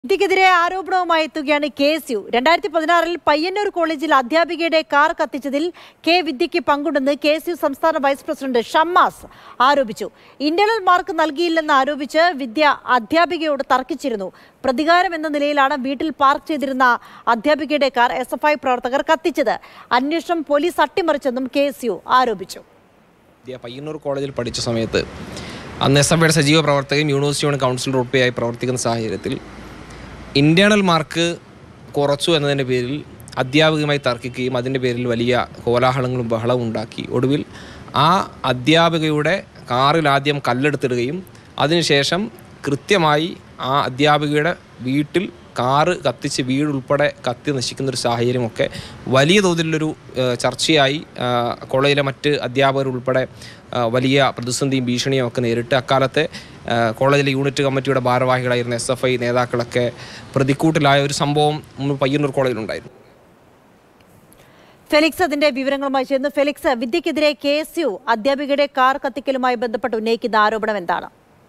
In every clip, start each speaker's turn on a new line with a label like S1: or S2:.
S1: ഇതിക്കെതിരെ ആരോപണവുമായി എത്തുകയാണ് K S U രണ്ടായിരത്തി പതിനാറിൽ പയ്യന്നൂർ കോളേജിൽ അധ്യാപികയുടെ കാർ കത്തിച്ചതിൽ കെ വിദ്യയ്ക്ക് പങ്കുണ്ടെന്ന് കെ എസ് യു സംസ്ഥാന വൈസ് പ്രസിഡന്റ് ഷമ്മാസ് ആരോപിച്ചു ഇന്റേണൽ മാർക്ക് നൽകിയില്ലെന്ന് ആരോപിച്ച് വിദ്യ അധ്യാപികയോട് തർക്കിച്ചിരുന്നു പ്രതികാരം എന്ന നിലയിലാണ് വീട്ടിൽ പാർക്ക് ചെയ്തിരുന്ന അധ്യാപികയുടെ കാർ എസ് എഫ് ഐ പ്രവർത്തകർ കത്തിച്ചത് അന്വേഷണം പോലീസ് അട്ടിമറിച്ചെന്നും കെ എസ് യു ആരോപിച്ചു
S2: വിദ്യ പയ്യന്നൂർ കോളേജിൽ പഠിച്ച സമയത്ത് അന്ന് എസ് എഫ് ഐയുടെ സജീവ പ്രവർത്തകയും യൂണിവേഴ്സിറ്റിയുടെ കൗൺസിൽ റൂപ്പയായി പ്രവർത്തിക്കുന്ന സാഹചര്യത്തിൽ ഇൻറ്റേണൽ മാർക്ക് കുറച്ചു എന്നതിൻ്റെ പേരിൽ അധ്യാപകയുമായി തർക്കിക്കുകയും അതിൻ്റെ പേരിൽ വലിയ കോലാഹലങ്ങളും ബഹളവും ഉണ്ടാക്കി ഒടുവിൽ ആ അധ്യാപികയുടെ കാറിൽ ആദ്യം കല്ലെടുത്തിടുകയും അതിനുശേഷം കൃത്യമായി ആ അധ്യാപികയുടെ വീട്ടിൽ കാറ് കത്തിച്ച് വീടുൾപ്പെടെ കത്തി നശിക്കുന്ന ഒരു സാഹചര്യമൊക്കെ വലിയ തോതിലൊരു ഏഹ്, ചർച്ചയായി ആ, കോളേജിലെ മറ്റ് അധ്യാപകർ ഉൾപ്പെടെ ആ, വലിയ പ്രതിസന്ധിയും ഭീഷണിയും ഒക്കെ നേരിട്ട് അക്കാലത്തെ ആ, കോളേജിലെ യൂണിറ്റ് കമ്മിറ്റിയുടെ ഭാരവാഹികളായിരുന്ന എസ് എഫ് ഐ നേതാക്കളൊക്കെ പ്രതിക്കൂട്ടിലായ ഒരു സംഭവം നമ്മൾ പയ്യന്നൂർ കോളേജിലുണ്ടായിരുന്നു
S1: ഫെലിക്സ് അതിന്റെ വിവരങ്ങളുമായി ചേർന്ന് ഫെലിക്സ് വിദ്യക്കെതിരെ കെ എസ് യു അധ്യാപികയുടെ കാർ കത്തിക്കലുമായി ബന്ധപ്പെട്ട് ഉന്നയിക്കുന്ന ആരോപണം എന്താണ്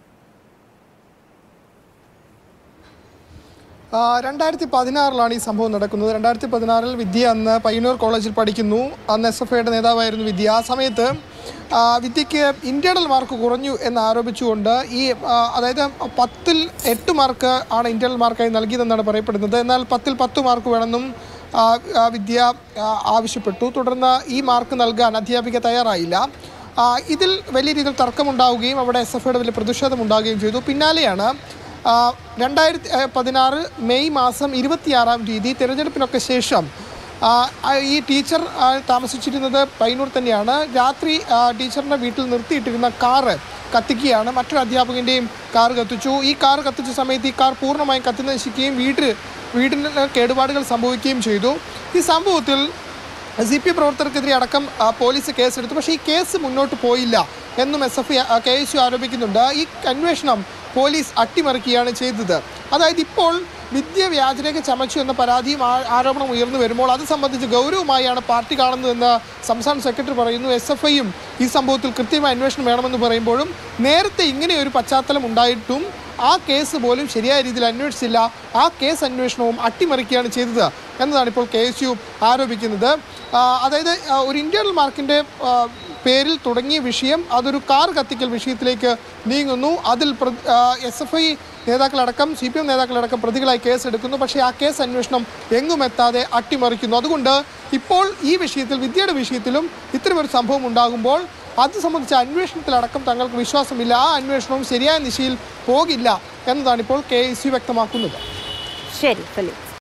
S3: ആ, രണ്ടായിരത്തി പതിനാറിലാണ് ഈ സംഭവം നടക്കുന്നത് രണ്ടായിരത്തി പതിനാറിൽ വിദ്യ അന്ന് പയ്യന്നൂർ കോളേജിൽ പഠിക്കുന്നു അന്ന് എസ് എഫ് ഐയുടെ നേതാവായിരുന്നു വിദ്യ ആ സമയത്ത് ആ, വിദ്യയ്ക്ക് ഇൻറ്റേണൽ മാർക്ക് കുറഞ്ഞു എന്ന് ആരോപിച്ചുകൊണ്ട് ഈ ആ, അതായത് പത്തിൽ എട്ട് മാർക്ക് ആണ് ഇൻറ്റേണൽ മാർക്കായി നൽകിയതെന്നാണ് പറയപ്പെടുന്നത് എന്നാൽ പത്തിൽ പത്ത് മാർക്ക് വേണമെന്നും ആ, ആ, വിദ്യ ആ, ആവശ്യപ്പെട്ടു തുടർന്ന് ഈ മാർക്ക് നൽകാൻ അധ്യാപിക തയ്യാറായില്ല ആ, ഇതിൽ വലിയ രീതിയിൽ തർക്കമുണ്ടാവുകയും അവിടെ എസ് എഫ് ഐയുടെ വലിയ പ്രതിഷേധം ഉണ്ടാവുകയും ചെയ്തു പിന്നാലെയാണ് ആ, രണ്ടായിരത്തി ആ, പതിനാറ് മെയ് മാസം ഇരുപത്തിയാറാം തീയതി തിരഞ്ഞെടുപ്പിനൊക്കെ ശേഷം ആ, ആ, ഈ ടീച്ചർ ആ, താമസിച്ചിരുന്നത് പയ്യന്നൂർ തന്നെയാണ് രാത്രി ആ, ടീച്ചറിൻ്റെ വീട്ടിൽ നിർത്തിയിട്ടിരുന്ന കാറ് കത്തിക്കുകയാണ് മറ്റൊരു അധ്യാപകൻ്റെയും കാർ കത്തിച്ചു ഈ കാർ കത്തിച്ച സമയത്ത് ഈ കാർ പൂർണ്ണമായും കത്തി നശിക്കുകയും വീട്ടിൽ വീടിന് കേടുപാടുകൾ സംഭവിക്കുകയും ചെയ്തു ഈ സംഭവത്തിൽ സി പി പ്രവർത്തകർക്കെതിരെ അടക്കം ആ, പോലീസ് കേസെടുത്തു പക്ഷേ ഈ കേസ് മുന്നോട്ട് പോയില്ല എന്നും S F K S U ആരോപിക്കുന്നുണ്ട് ഈ അന്വേഷണം പോലീസ് അട്ടിമറിക്കുകയാണ് ചെയ്തത് അതായത് ഇപ്പോൾ വിദ്യ വ്യാജരേഖ ചമച്ചു എന്ന പരാതിയും ആ- ആരോപണം ഉയർന്നു വരുമ്പോൾ അത് സംബന്ധിച്ച് ഗൗരവമായാണ് പാർട്ടി കാണുന്നതെന്ന് സംസ്ഥാന സെക്രട്ടറി പറയുന്നു എസ് എഫ് ഐയും ഈ സംഭവത്തിൽ കൃത്യമായ അന്വേഷണം വേണമെന്ന് പറയുമ്പോഴും നേരത്തെ ഇങ്ങനെ ഒരു പശ്ചാത്തലം ഉണ്ടായിട്ടും ആ കേസ് പോലും ശരിയായ രീതിയിൽ അന്വേഷിച്ചില്ല ആ കേസ് അന്വേഷണവും അട്ടിമറിക്കുകയാണ് ചെയ്തത് എന്നതാണ് ഇപ്പോൾ കെ എസ് യു ആരോപിക്കുന്നത് ആ, അതായത് ആ, ഒരു ഇന്റേണൽ മാർക്കിൻ്റെ പേരിൽ തുടങ്ങിയ വിഷയം അതൊരു കാർ കത്തിക്കൽ വിഷയത്തിലേക്ക് നീങ്ങുന്നു അതിൽ എസ് എഫ് ഐ നേതാക്കളടക്കം സി പി എം നേതാക്കളടക്കം പ്രതികളായി കേസെടുക്കുന്നു പക്ഷേ ആ കേസ് അന്വേഷണം എങ്ങും എത്താതെ അട്ടിമറിക്കുന്നു അതുകൊണ്ട് ഇപ്പോൾ ഈ വിഷയത്തിൽ വിദ്യയുടെ വിഷയത്തിലും ഇത്തരമൊരു സംഭവം ഉണ്ടാകുമ്പോൾ അത് സംബന്ധിച്ച അന്വേഷണത്തിലടക്കം തങ്ങൾക്ക് വിശ്വാസമില്ല ആ അന്വേഷണവും ശരിയായ ദിശയിൽ പോകില്ല എന്നതാണ് ഇപ്പോൾ കെ എസ് യു വ്യക്തമാക്കുന്നത്
S1: ശരി ഫെലിക്സ്